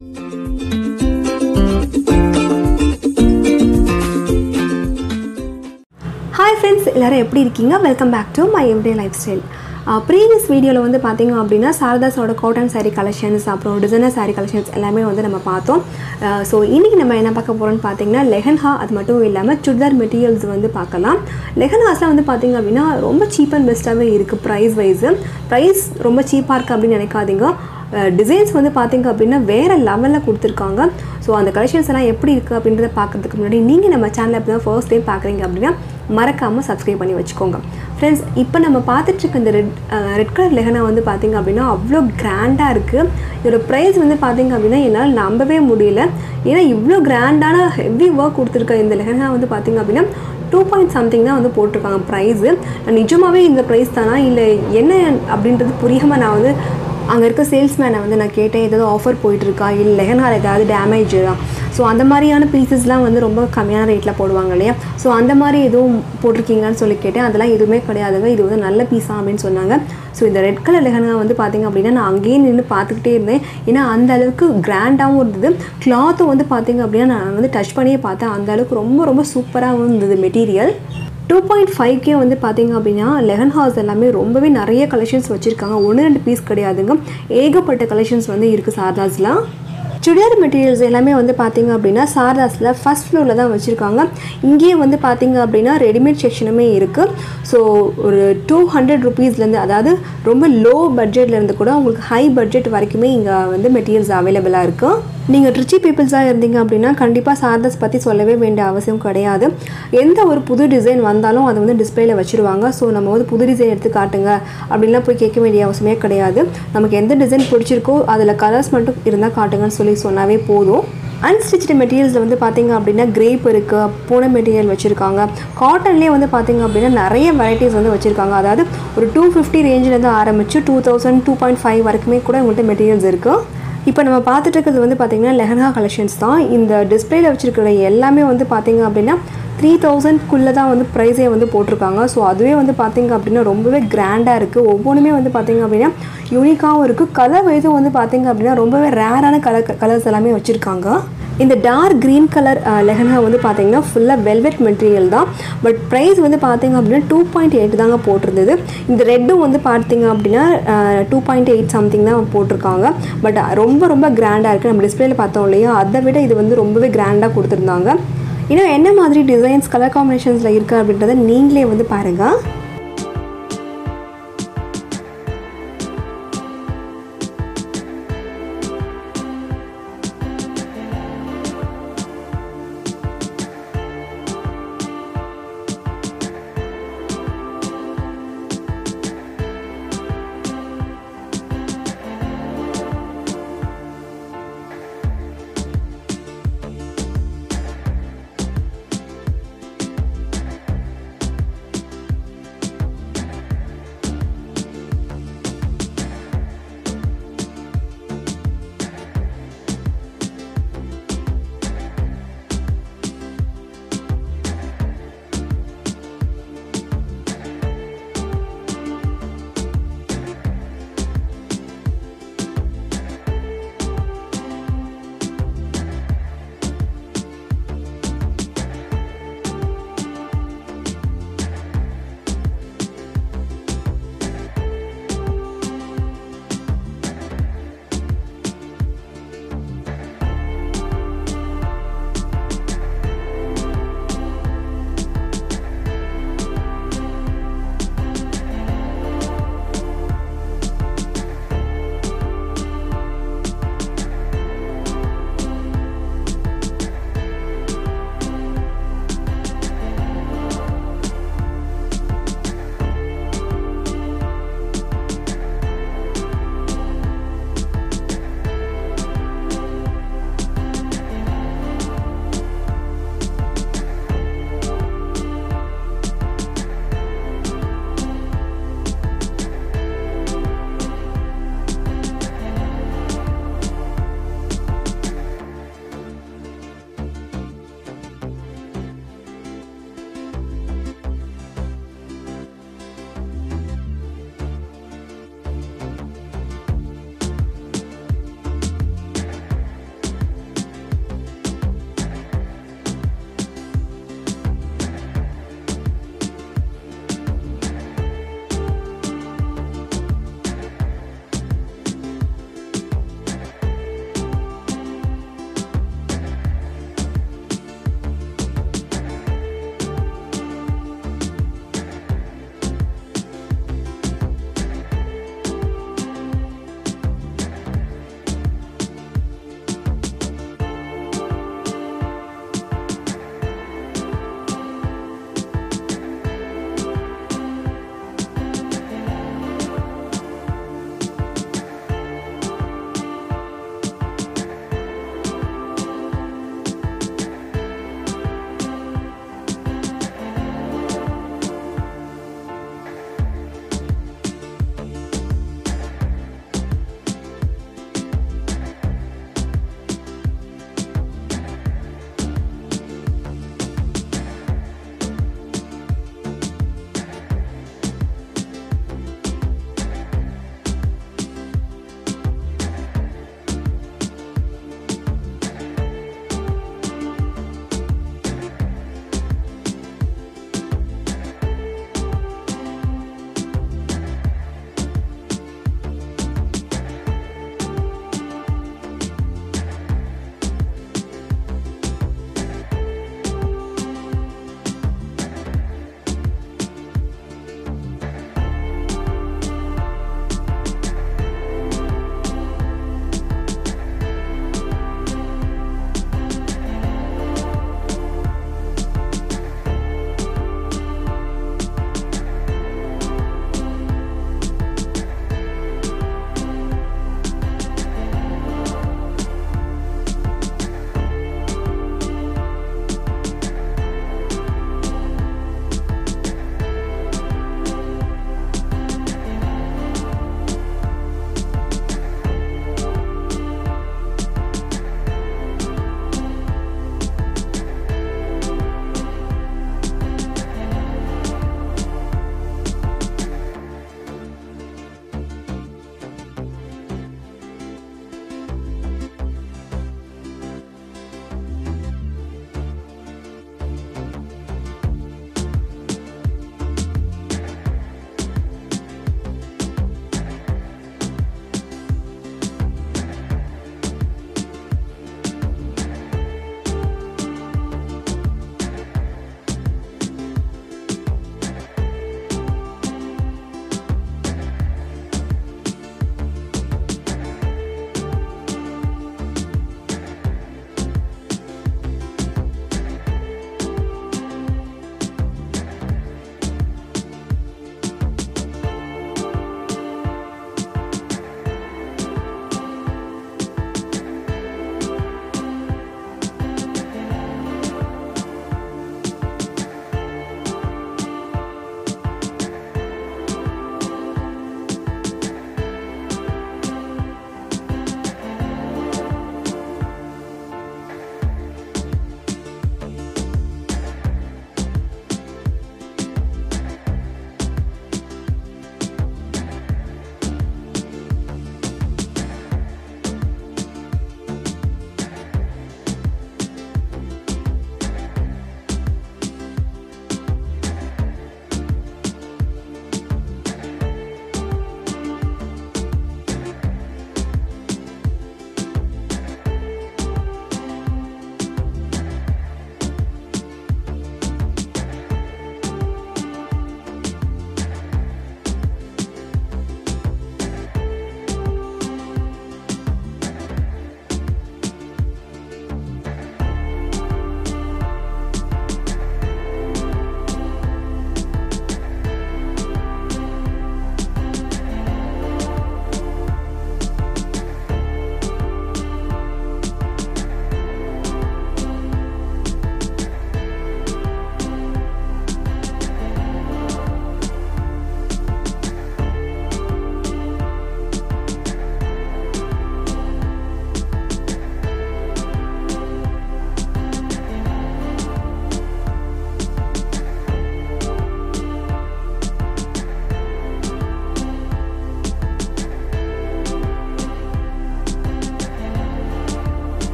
hi friends எல்லோரும் எப்படி இருக்கீங்க welcome back to my everyday life style previous வீடியோவில் வந்து பார்த்தீங்க அப்படின்னா சாரதாஸோட காட்டன் saree கலெக்ஷன்ஸ் அப்புறம் டிசைனர் saree கலெக்ஷன்ஸ் எல்லாமே வந்து நம்ம பார்த்தோம் ஸோ இன்றைக்கி நம்ம என்ன பார்க்க போகிறோம்னு பார்த்தீங்கன்னா லெஹன்ஹா அது மட்டும் இல்லாமல் சுடிதார் மெட்டீரியல்ஸ் வந்து பார்க்கலாம் லெஹன்ஹாஸ்லாம் வந்து பார்த்தீங்க அப்படின்னா ரொம்ப சீப் அண்ட் பெஸ்ட்டாகவே இருக்குது ப்ரைஸ் வைஸு ப்ரைஸ் ரொம்ப சீப்பாக இருக்குது அப்படின்னு நினைக்காதீங்க டிசைன்ஸ் வந்து பார்த்தீங்க அப்படின்னா வேறு லெவலில் கொடுத்துருக்காங்க ஸோ அந்த கலெக்ஷன்ஸ் எல்லாம் எப்படி இருக்குது அப்படின்றத பார்க்கறதுக்கு முன்னாடி நீங்கள் நம்ம சேனலை இப்போ தான் ஃபர்ஸ்ட் டைம் பார்க்குறீங்க அப்படின்னா மறக்காமல் சப்ஸ்கிரைப் பண்ணி வச்சுக்கோங்க ஃப்ரெண்ட்ஸ் இப்போ நம்ம பார்த்துட்டு இருக்க இந்த ரெட் ரெட் கலர் லெஹனா வந்து பார்த்தீங்க அப்படின்னா அவ்வளோ கிராண்டாக இருக்குது இதோட ப்ரைஸ் வந்து பார்த்தீங்க அப்படின்னா என்னால் நம்பவே முடியல ஏன்னா இவ்வளோ கிராண்டான ஹெவி ஒர்க் கொடுத்துருக்க இந்த லெஹனா வந்து பார்த்தீங்க அப்படின்னா டூ பாயிண்ட் சம்திங் தான் வந்து போட்டிருக்காங்க ப்ரைஸு நிஜமாகவே இந்த ப்ரைஸ் தானா இல்லை என்ன அப்படின்றது புரியாமல் நான் வந்து அங்கே இருக்க சேல்ஸ்மேனை வந்து நான் கேட்டேன் ஏதாவது ஆஃபர் போயிட்டுருக்கா இல்லை லெஹனால ஏதாவது டேமேஜ் ஸோ அந்த மாதிரியான பீசஸ்லாம் வந்து ரொம்ப கம்மியான ரேட்டில் போடுவாங்க இல்லையா ஸோ அந்த மாதிரி எதுவும் போட்டிருக்கீங்களான்னு சொல்லி கேட்டேன் அதெல்லாம் எதுவுமே கிடையாதுங்க இது வந்து நல்ல பீஸா அப்படின்னு சொன்னாங்க ஸோ இந்த ரெட் கலர் லெஹனா வந்து பார்த்திங்க அப்படின்னா நான் அங்கேயே நின்று பார்த்துக்கிட்டே இருந்தேன் ஏன்னா அந்த அளவுக்கு கிராண்டாகவும் இருந்தது கிளாத்தும் வந்து பார்த்திங்க அப்படின்னா நான் வந்து டச் பண்ணியே பார்த்தேன் அந்த அளவுக்கு ரொம்ப ரொம்ப சூப்பராகவும் இருந்தது மெட்டீரியல் டூ பாயிண்ட் ஃபைவ்க்கே வந்து பார்த்தீங்க அப்படின்னா லெஹன் ஹாஸ் எல்லாமே ரொம்பவே நிறைய கலெக்ஷன்ஸ் வச்சுருக்காங்க ஒன்று ரெண்டு பீஸ் கிடையாதுங்க ஏகப்பட்ட கலெக்ஷன்ஸ் வந்து இருக்குது சார்தாஸ்லாம் சுடிதார் மெட்டீரியல்ஸ் எல்லாமே வந்து பார்த்தீங்க அப்படின்னா சாரதாஸில் ஃபஸ்ட் ஃப்ளோரில் தான் வச்சுருக்காங்க இங்கேயே வந்து பார்த்தீங்க அப்படின்னா ரெடிமேட் செக்ஷனுமே இருக்குது ஸோ ஒரு டூ ஹண்ட்ரட் ருபீஸ்லேருந்து அதாவது ரொம்ப லோ பட்ஜெட்லேருந்து கூட உங்களுக்கு ஹை பட்ஜெட் வரைக்குமே இங்கே வந்து மெட்டீரியல்ஸ் அவைலபிளாக இருக்குது நீங்கள் ட்ரிச்சி பீப்புள்ஸாக இருந்தீங்க அப்படின்னா கண்டிப்பாக சாரதாஸ் பற்றி சொல்லவே வேண்டிய அவசியம் கிடையாது எந்த ஒரு புது டிசைன் வந்தாலும் அதை வந்து டிஸ்பிளேல வச்சுருவாங்க ஸோ நம்ம வந்து புது டிசைன் எடுத்து காட்டுங்க அப்படின்லாம் போய் கேட்க வேண்டிய அவசியமே கிடையாது நமக்கு எந்த டிசைன் பிடிச்சிருக்கோ அதில் கலர்ஸ் மட்டும் இருந்தால் காட்டுங்கன்னு சொல்லி சொன்னாவே போதும் அன்ஸ்டிச்டு மெட்டீரியல்ஸில் வந்து பார்த்தீங்க அப்படின்னா கிரேப் இருக்குது பூனை மெட்டீரியல் வச்சுருக்காங்க காட்டன்லேயே வந்து பார்த்தீங்க அப்படின்னா நிறைய வெரைட்டிஸ் வந்து வச்சுருக்காங்க அதாவது ஒரு டூ ஃபிஃப்டி ரேஞ்சிலேருந்து ஆரம்பித்து two thousand two point five வரைக்குமே கூட உங்கள்கிட்ட மெட்டீரியல்ஸ் இருக்குது இப்போ நம்ம பார்த்துட்டு இருக்கிறது வந்து பார்த்திங்கன்னா லெஹனா கலெக்ஷன்ஸ் தான் இந்த டிஸ்பிளேல வச்சுருக்கிற எல்லாமே வந்து பார்த்திங்க அப்படின்னா த்ரீ தௌசண்ட்குள்ளே தான் வந்து ப்ரைஸே வந்து போட்டிருக்காங்க ஸோ அதுவே வந்து பார்த்திங்க அப்படின்னா ரொம்பவே கிராண்டாக இருக்குது ஒவ்வொன்றுமே வந்து பார்த்திங்க அப்படின்னா யூனிக்காகவும் இருக்குது கலர் வைஸும் வந்து பார்த்திங்க அப்படின்னா ரொம்பவே ரேரான கலர் கலர்ஸ் எல்லாமே வச்சுருக்காங்க இந்த டார்க் க்ரீன் கலர் லெஹனா வந்து பார்த்தீங்கன்னா ஃபுல்லாக வெல்வெட் மெட்டீரியல் தான் பட் ப்ரைஸ் வந்து பார்த்தீங்க அப்படின்னா டூ பாயிண்ட் எயிட் தாங்க போட்டிருந்தது இந்த ரெட்டும் வந்து பார்த்தீங்க அப்படின்னா டூ பாயிண்ட் எயிட் சம்திங் தான் போட்டிருக்காங்க பட் ரொம்ப ரொம்ப கிராண்டாக இருக்குது நம்ம டிஸ்பிளேல பார்த்தோம் இல்லையா அதை விட இது வந்து ரொம்பவே கிராண்டாக கொடுத்துருந்தாங்க இன்னும் என்ன மாதிரி டிசைன்ஸ் கலர் காம்பினேஷன்ஸில் இருக்குது அப்படின்றத நீங்களே வந்து பாருங்கள்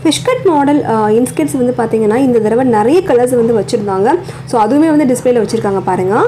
ஃபிஷ்கட் மாடல் இன்ஸ்கெட்ஸ் வந்து பார்த்தீங்கன்னா இந்த தடவை நிறைய கலர்ஸ் வந்து வச்சுருந்தாங்க ஸோ அதுவுமே வந்து டிஸ்பிளேல வச்சுருக்காங்க பாருங்கள்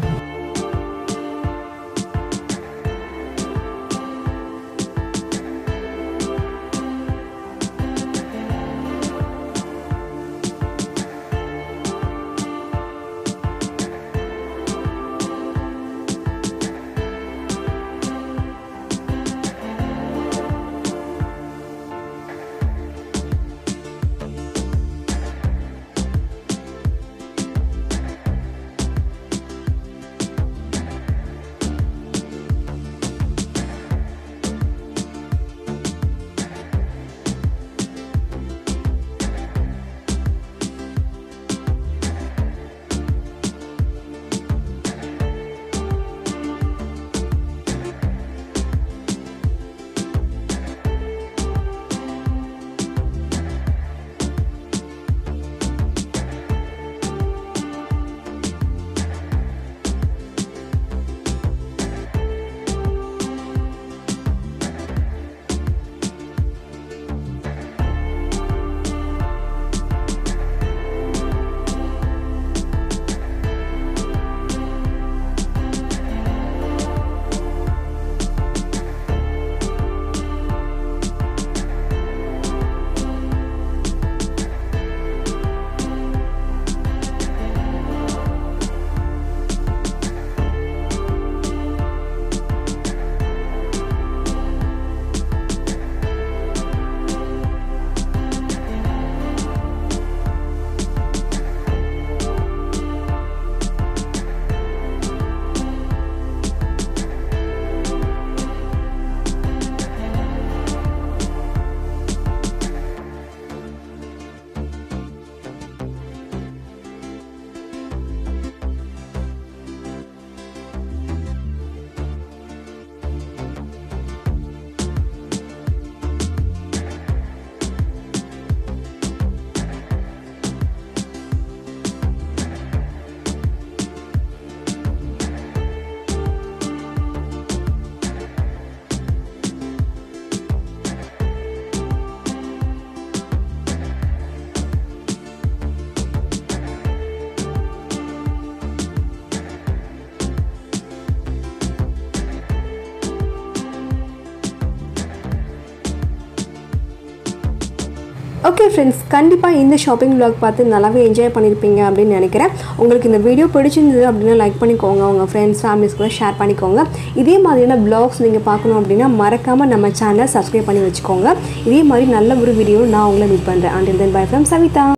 ஓகே ஃப்ரெண்ட்ஸ் கண்டிப்பாக இந்த ஷாப்பிங் vlog பார்த்து நல்லாவே என்ஜாய் பண்ணியிருப்பீங்க அப்படின்னு நினைக்கிறேன் உங்களுக்கு இந்த வீடியோ பிடிச்சிருந்தது அப்படின்னா லைக் பண்ணிக்கோங்க உங்கள் ஃப்ரெண்ட்ஸ் ஃபேமிலிஸ் கூட ஷேர் பண்ணிக்கோங்க இதே மாதிரியான vlogs நீங்கள் பார்க்கணும் அப்படின்னா மறக்காமல் நம்ம சேனலை சப்ஸ்கிரைப் பண்ணி வச்சுக்கோங்க இதே மாதிரி நல்ல ஒரு வீடியோ நான் உங்களை மீட் பண்ணுறேன் until then bye from Savitha